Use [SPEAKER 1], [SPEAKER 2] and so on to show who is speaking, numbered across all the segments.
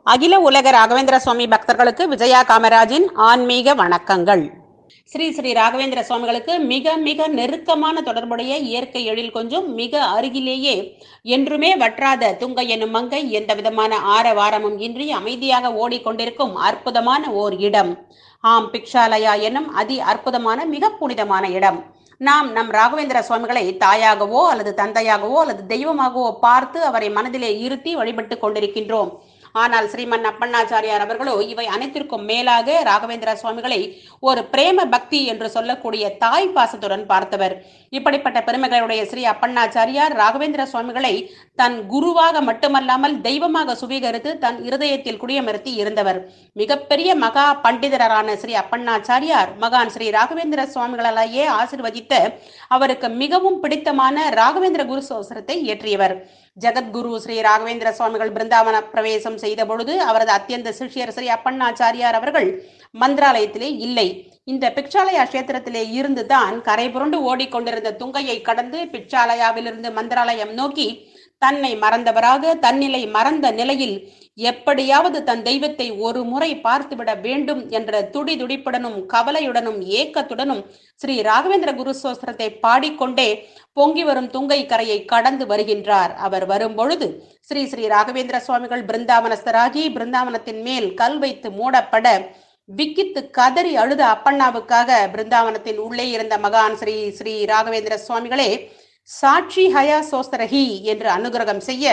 [SPEAKER 1] அகில உலக ராகவேந்திர சுவாமி பக்தர்களுக்கு விஜயா காமராஜின் ஆன்மீக வணக்கங்கள் ஸ்ரீ ஸ்ரீ ராகவேந்திர சுவாமிகளுக்கு மிக மிக நெருக்கமான தொடர்புடைய இயற்கை எழில் கொஞ்சம் மிக அருகிலேயே என்றுமே வற்றாத துங்கை எனும் மங்கை எந்த விதமான ஆரவாரமும் இன்றி அமைதியாக ஓடிக்கொண்டிருக்கும் அற்புதமான ஓர் இடம் ஆம் பிக்ஷாலயா எனும் அதி அற்புதமான மிக புனிதமான இடம் நாம் நம் ராகவேந்திர சுவாமிகளை தாயாகவோ அல்லது தந்தையாகவோ அல்லது தெய்வமாகவோ பார்த்து அவரை மனதிலே இருத்தி வழிபட்டு கொண்டிருக்கின்றோம் ஆனால் ஸ்ரீமன் அப்பண்ணாச்சாரியார் அவர்களோ இவை அனைத்திற்கும் மேலாக ராகவேந்திர சுவாமிகளை ஒரு பிரேம பக்தி என்று சொல்லக்கூடிய தாய் பாசத்துடன் பார்த்தவர் இப்படிப்பட்ட பெருமைகளுடைய ஸ்ரீ அப்பண்ணாச்சாரியார் ராகவேந்திர சுவாமிகளை தன் குருவாக மட்டுமல்லாமல் தெய்வமாக சுவீகரித்து தன் இருதயத்தில் குடியமர்த்தி இருந்தவர் மிகப்பெரிய மகா பண்டிதரான ஸ்ரீ அப்பண்ணாச்சாரியார் மகான் ஸ்ரீ ராகவேந்திர சுவாமிகளாலேயே ஆசிர்வதித்த அவருக்கு மிகவும் பிடித்தமான ராகவேந்திர குரு சோசரத்தை இயற்றியவர் ஜெகத்குரு ஸ்ரீ ராகவேந்திர சுவாமிகள் பிருந்தாவன பிரவேசம் செய்த பொழுது அவரது அத்தியந்த சிஷ்யர் ஸ்ரீ அப்பண்ணாச்சாரியார் அவர்கள் மந்திராலயத்திலே இல்லை இந்த பிக்ஷாலயா கஷேத்திரத்திலே இருந்துதான் கரை புரண்டு ஓடிக்கொண்டிருந்த துங்கையை கடந்து பிக்ஷாலயாவிலிருந்து மந்திராலயம் நோக்கி தன்னை மறந்தவராக தன்னிலை மறந்த நிலையில் எப்படியாவது தன் தெய்வத்தை ஒரு முறை பார்த்துவிட வேண்டும் என்ற துடி துடிப்புடனும் கவலையுடனும் ஏக்கத்துடனும் ஸ்ரீ ராகவேந்திர குரு சோஸ்திரத்தை பாடிக்கொண்டே பொங்கி வரும் துங்கை கரையை கடந்து வருகின்றார் அவர் வரும்பொழுது ஸ்ரீ ஸ்ரீ ராகவேந்திர சுவாமிகள் பிருந்தாவனஸ்தராகி பிருந்தாவனத்தின் மேல் கல் வைத்து மூடப்பட விக்கித்து கதறி அழுத அப்பண்ணாவுக்காக பிருந்தாவனத்தின் உள்ளே இருந்த மகான் ஸ்ரீ ஸ்ரீ ராகவேந்திர சுவாமிகளே சாட்சி ஹயா சோஸ்தரஹி என்று அனுகிரகம் செய்ய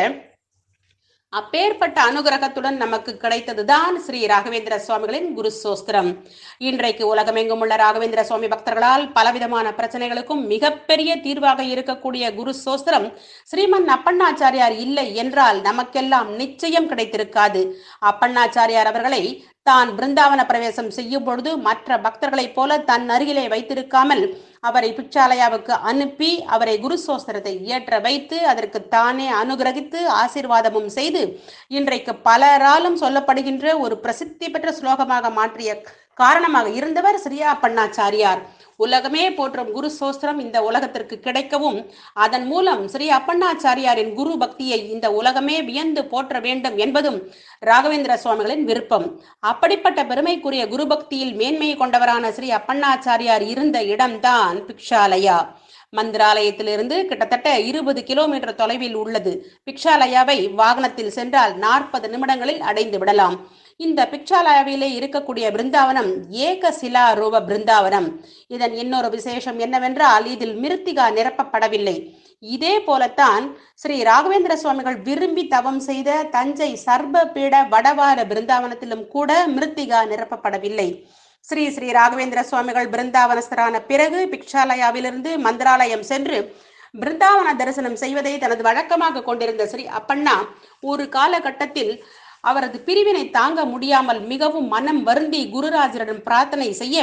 [SPEAKER 1] அப்பேற்பட்ட அனுகிரகத்துடன் நமக்கு கிடைத்ததுதான் ஸ்ரீ ராகவேந்திர சுவாமிகளின் குரு சோஸ்திரம் இன்றைக்கு உலகமெங்கும் உள்ள ராகவேந்திர சுவாமி பக்தர்களால் பலவிதமான பிரச்சனைகளுக்கும் மிகப்பெரிய தீர்வாக இருக்கக்கூடிய குரு சோஸ்திரம் ஸ்ரீமன் அப்பண்ணாச்சாரியார் இல்லை என்றால் நமக்கெல்லாம் நிச்சயம் கிடைத்திருக்காது அப்பண்ணாச்சாரியார் அவர்களை தான் பிருந்தாவன பிரவேசம் செய்யும் பொழுது மற்ற பக்தர்களைப் போல தன் அருகிலே வைத்திருக்காமல் அவரை பிச்சாலயாவுக்கு அனுப்பி அவரை குரு சோஸ்திரத்தை இயற்ற வைத்து அதற்கு தானே அனுகிரகித்து ஆசீர்வாதமும் செய்து இன்றைக்கு பலராலும் சொல்லப்படுகின்ற ஒரு பிரசித்தி பெற்ற ஸ்லோகமாக மாற்றிய காரணமாக இருந்தவர் ஸ்ரீயா பண்ணாச்சாரியார் உலகமே போற்றும் குரு சோஸ்திரம் இந்த உலகத்திற்கு கிடைக்கவும் அதன் மூலம் ஸ்ரீ அப்பண்ணாச்சாரியாரின் குரு பக்தியை இந்த உலகமே வியந்து போற்ற வேண்டும் என்பதும் ராகவேந்திர சுவாமிகளின் விருப்பம் அப்படிப்பட்ட பெருமைக்குரிய குரு பக்தியில் மேன்மை கொண்டவரான ஸ்ரீ அப்பண்ணாச்சாரியார் இருந்த இடம்தான் பிக்ஷாலயா மந்திராலயத்திலிருந்து கிட்டத்தட்ட இருபது கிலோமீட்டர் தொலைவில் உள்ளது பிக்ஷாலயாவை வாகனத்தில் சென்றால் நாற்பது நிமிடங்களில் அடைந்து விடலாம் இந்த பிக்ஷாலயாவிலே இருக்கக்கூடிய பிருந்தாவனம் ஏக சிலா ரூப பிருந்தாவனம் இதன் இன்னொரு விசேஷம் என்னவென்றால் இதில் மிருத்திகா நிரப்பப்படவில்லை இதே போலத்தான் ஸ்ரீ ராகவேந்திர சுவாமிகள் விரும்பி தவம் செய்த தஞ்சை சர்ப பீட வடவார பிருந்தாவனத்திலும் கூட மிருத்திகா நிரப்பப்படவில்லை ஸ்ரீ ஸ்ரீ ராகவேந்திர சுவாமிகள் பிருந்தாவனஸ்தரான பிறகு பிக்ஷாலயாவிலிருந்து மந்திராலயம் சென்று பிருந்தாவன தரிசனம் செய்வதை தனது வழக்கமாக கொண்டிருந்த ஸ்ரீ அப்பண்ணா ஒரு காலகட்டத்தில் அவரது பிரிவினை தாங்க முடியாமல் மிகவும் மனம் வருந்தி குருராஜரிடம் பிரார்த்தனை செய்ய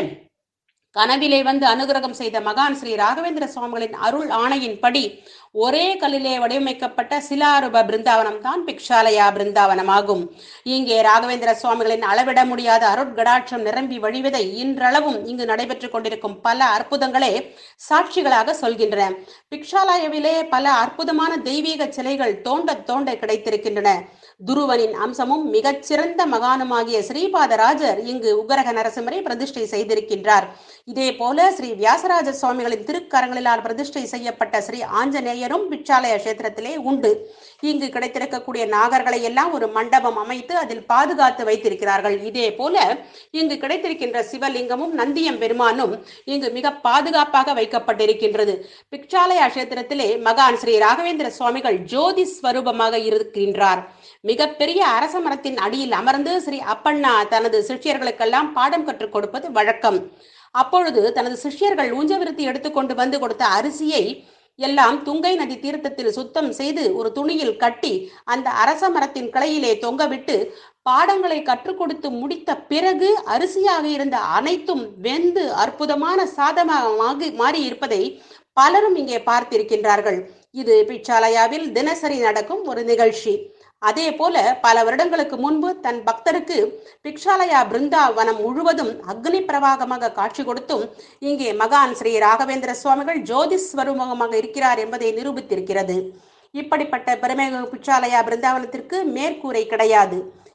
[SPEAKER 1] கனவிலே வந்து அனுகிரகம் செய்த மகான் ஸ்ரீ ராகவேந்திர சுவாமிகளின் அருள் ஆணையின்படி ஒரே கல்லிலே வடிவமைக்கப்பட்ட சிலாரூப பிருந்தாவனம் தான் பிக்ஷாலயா பிருந்தாவனமாகும் இங்கே ராகவேந்திர சுவாமிகளின் அளவிட முடியாத அருட்கடாட்சம் நிரம்பி வழிவதை இன்றளவும் இங்கு நடைபெற்றுக் கொண்டிருக்கும் பல அற்புதங்களே சாட்சிகளாக சொல்கின்றன பிக்ஷாலயாவிலே பல அற்புதமான தெய்வீக சிலைகள் தோண்ட தோண்ட கிடைத்திருக்கின்றன துருவனின் அம்சமும் மிகச்சிறந்த மகானுமாகிய ஸ்ரீபாதராஜர் இங்கு உகரக நரசிம்மரை பிரதிஷ்டை செய்திருக்கின்றார் இதே போல ஸ்ரீ வியாசராஜ சுவாமிகளின் திருக்கரங்களிலால் பிரதிஷ்டை செய்யப்பட்ட ஸ்ரீ ஆஞ்சநேயரும் பிச்சாலய கஷேத்திரத்திலே உண்டு இங்கு கிடைத்திருக்கக்கூடிய நாகர்களை எல்லாம் ஒரு மண்டபம் அமைத்து அதில் பாதுகாத்து வைத்திருக்கிறார்கள் இதே போல இங்கு கிடைத்திருக்கின்ற சிவலிங்கமும் நந்தியம் பெருமானும் இங்கு மிக பாதுகாப்பாக வைக்கப்பட்டிருக்கின்றது பிக்ஷாலய கஷேத்திரத்திலே மகான் ஸ்ரீ ராகவேந்திர சுவாமிகள் ஜோதி ஸ்வரூபமாக இருக்கின்றார் மிகப்பெரிய அரச மரத்தின் அடியில் அமர்ந்து ஸ்ரீ அப்பண்ணா தனது சிஷ்யர்களுக்கெல்லாம் பாடம் கற்றுக் கொடுப்பது வழக்கம் அப்பொழுது தனது சிஷ்யர்கள் ஊஞ்சவிருத்தி எடுத்துக்கொண்டு வந்து கொடுத்த அரிசியை எல்லாம் துங்கை நதி தீர்த்தத்தில் சுத்தம் செய்து ஒரு துணியில் கட்டி அந்த அரச மரத்தின் கிளையிலே தொங்கவிட்டு பாடங்களை கற்றுக் கொடுத்து முடித்த பிறகு அரிசியாக இருந்த அனைத்தும் வெந்து அற்புதமான சாதமாக மாறி இருப்பதை பலரும் இங்கே பார்த்திருக்கின்றார்கள் இது பிச்சாலயாவில் தினசரி நடக்கும் ஒரு நிகழ்ச்சி அதே போல பல வருடங்களுக்கு முன்பு தன் பக்தருக்கு பிக்ஷாலயா பிருந்தாவனம் முழுவதும் அக்னி பிரவாகமாக காட்சி கொடுத்தும் இங்கே மகான் ஸ்ரீ ராகவேந்திர சுவாமிகள் ஜோதி ஸ்வரூபமாக இருக்கிறார் என்பதை நிரூபித்திருக்கிறது இப்படிப்பட்ட பெருமை பிச்சாலயா பிருந்தாவனத்திற்கு மேற்கூரை கிடையாது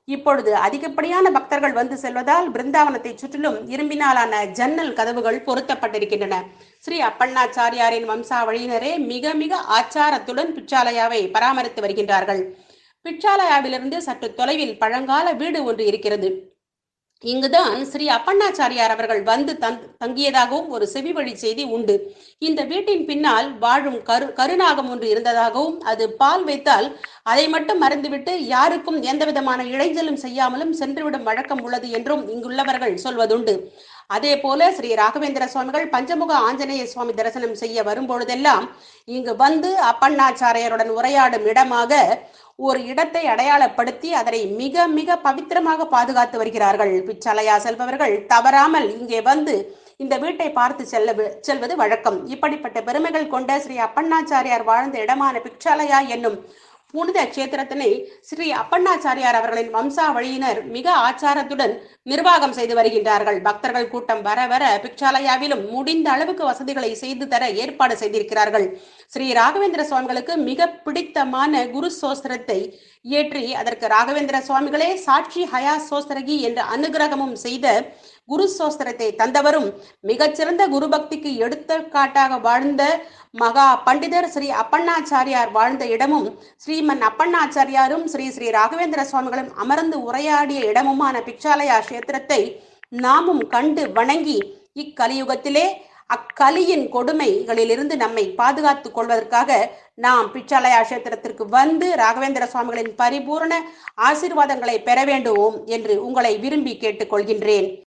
[SPEAKER 1] இப்பொழுது அதிகப்படியான பக்தர்கள் வந்து செல்வதால் பிருந்தாவனத்தை சுற்றிலும் இரும்பினாலான ஜன்னல் கதவுகள் பொருத்தப்பட்டிருக்கின்றன ஸ்ரீ அப்பண்ணாச்சாரியாரின் வம்சாவழியினரே மிக மிக ஆச்சாரத்துடன் பிச்சாலயாவை பராமரித்து வருகின்றார்கள் பிச்சாலயாவிலிருந்து சற்று தொலைவில் பழங்கால வீடு ஒன்று இருக்கிறது இங்குதான் ஸ்ரீ அப்பண்ணாச்சாரியார் அவர்கள் வந்து தங் தங்கியதாகவும் ஒரு செவி வழி செய்தி உண்டு இந்த வீட்டின் பின்னால் வாழும் கரு கருநாகம் ஒன்று இருந்ததாகவும் அது பால் வைத்தால் அதை மட்டும் மறந்துவிட்டு யாருக்கும் எந்த விதமான இடைஞ்சலும் செய்யாமலும் சென்றுவிடும் வழக்கம் உள்ளது என்றும் இங்குள்ளவர்கள் சொல்வதுண்டு அதே போல ஸ்ரீ ராகவேந்திர சுவாமிகள் பஞ்சமுக ஆஞ்சநேய சுவாமி தரிசனம் செய்ய வரும்பொழுதெல்லாம் இங்கு வந்து அப்பண்ணாச்சாரியருடன் உரையாடும் இடமாக ஒரு இடத்தை அடையாளப்படுத்தி அதனை மிக மிக பவித்திரமாக பாதுகாத்து வருகிறார்கள் பிச்சலையா செல்பவர்கள் தவறாமல் இங்கே வந்து இந்த வீட்டை பார்த்து செல்ல செல்வது வழக்கம் இப்படிப்பட்ட பெருமைகள் கொண்ட ஸ்ரீ அப்பண்ணாச்சாரியார் வாழ்ந்த இடமான பிச்சாலயா என்னும் புனித கஷேத்திரத்தினை ஸ்ரீ அப்பண்ணாச்சாரியார் அவர்களின் வம்சாவழியினர் மிக ஆச்சாரத்துடன் நிர்வாகம் செய்து வருகின்றார்கள் பக்தர்கள் கூட்டம் வர வர பிக்ஷாலயாவிலும் முடிந்த அளவுக்கு வசதிகளை செய்து தர ஏற்பாடு செய்திருக்கிறார்கள் ஸ்ரீ ராகவேந்திர சுவாமிகளுக்கு மிக பிடித்தமான குரு சோஸ்திரத்தை இயற்றி அதற்கு ராகவேந்திர சுவாமிகளே சாட்சி ஹயா சோஸ்திரகி என்ற அனுகிரகமும் செய்த குரு சோஸ்திரத்தை தந்தவரும் மிகச்சிறந்த குரு பக்திக்கு எடுத்துக்காட்டாக வாழ்ந்த மகா பண்டிதர் ஸ்ரீ அப்பண்ணாச்சாரியார் வாழ்ந்த இடமும் ஸ்ரீமன் அப்பண்ணாச்சாரியாரும் ஸ்ரீ ஸ்ரீ ராகவேந்திர சுவாமிகளும் அமர்ந்து உரையாடிய இடமுமான பிச்சாலயா கஷேத்திரத்தை நாமும் கண்டு வணங்கி இக்கலியுகத்திலே அக்கலியின் கொடுமைகளிலிருந்து நம்மை பாதுகாத்துக் கொள்வதற்காக நாம் பிச்சாலயா கஷேத்திரத்திற்கு வந்து ராகவேந்திர சுவாமிகளின் பரிபூரண ஆசீர்வாதங்களை பெற வேண்டும் என்று உங்களை விரும்பி கேட்டுக்கொள்கின்றேன்